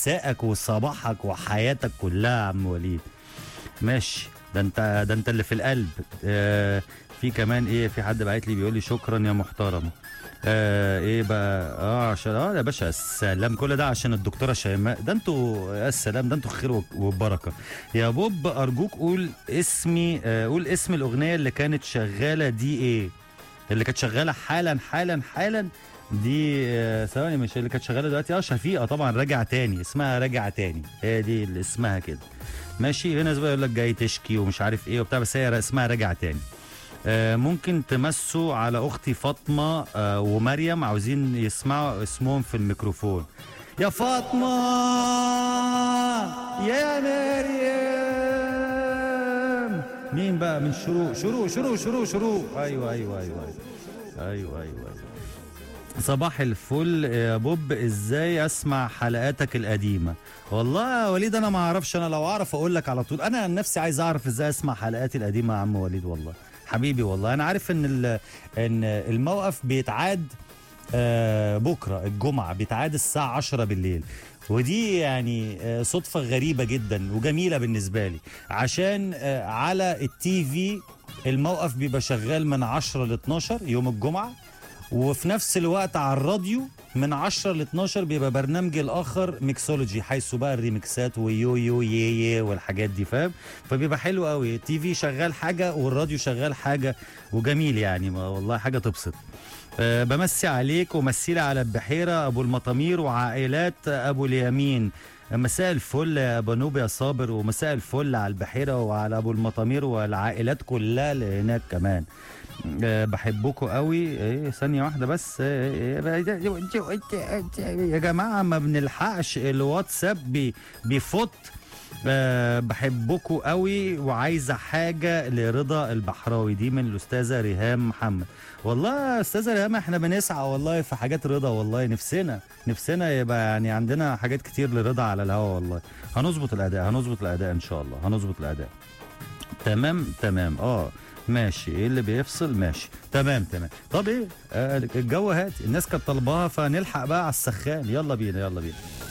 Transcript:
مساءك وصباحك وحياتك كلها يا عم وليد ماشي ده انت ده انت اللي في القلب آه في كمان ايه في حد بعت لي بيقول لي شكرا يا محترمه آه ايه بقى اه عشان اه يا باشا السلام كل ده عشان الدكتوره شيماء ده انتوا يا السلام ده انتوا خير و- وبركه يا بوب ارجوك قول اسمي آه قول اسم الاغنيه اللي كانت شغاله دي ايه اللي كانت شغاله حالا حالا حالا دي آه، ثواني مش اللي كانت شغاله دلوقتي اه شفيقه طبعا راجع تاني اسمها راجع تاني هي دي اللي اسمها كده ماشي في ناس بقى يقول لك جاي تشكي ومش عارف ايه وبتاع بس هي اسمها راجع تاني آه، ممكن تمسوا على اختي فاطمه آه، ومريم عاوزين يسمعوا اسمهم في الميكروفون يا فاطمه يا مريم مين بقى من شروق شروق شروق شروق شروق ايوه ايوه ايوه ايوه ايوه ايوه, أيوة. صباح الفل يا بوب ازاي اسمع حلقاتك القديمه والله يا وليد انا ما اعرفش انا لو اعرف اقول لك على طول انا عن نفسي عايز اعرف ازاي اسمع حلقاتي القديمه يا عم وليد والله حبيبي والله انا عارف ان ال- ان الموقف بيتعاد آه، بكره الجمعه بيتعاد الساعه 10 بالليل ودي يعني آه، صدفه غريبه جدا وجميله بالنسبه لي عشان آه، على التي في الموقف بيبقى شغال من 10 ل 12 يوم الجمعه وفي نفس الوقت على الراديو من 10 ل 12 بيبقى برنامجي الاخر ميكسولوجي حيث بقى الريمكسات ويو يو يه يه والحاجات دي فاهم فبيبقى حلو قوي التي في شغال حاجه والراديو شغال حاجه وجميل يعني ما والله حاجه تبسط أه بمسي عليك ومسيلي على البحيره ابو المطامير وعائلات ابو اليمين مساء الفل يا بنوب يا صابر ومساء الفل على البحيره وعلى ابو المطامير والعائلات كلها اللي هناك كمان أه بحبكم قوي ايه ثانيه واحده بس إيه، يا جماعه ما بنلحقش الواتساب بي بيفوت أه بحبكم قوي وعايزه حاجه لرضا البحراوي دي من الاستاذه ريهام محمد والله يا استاذه ريهام احنا بنسعى والله في حاجات رضا والله نفسنا نفسنا يبقى يعني عندنا حاجات كتير لرضا على الهوا والله هنظبط الاداء هنظبط الاداء ان شاء الله هنظبط الاداء تمام تمام اه ماشي ايه اللي بيفصل ماشي تمام تمام طب ايه آه الجو هادي الناس كانت طالباها فنلحق بقى على السخان يلا بينا يلا بينا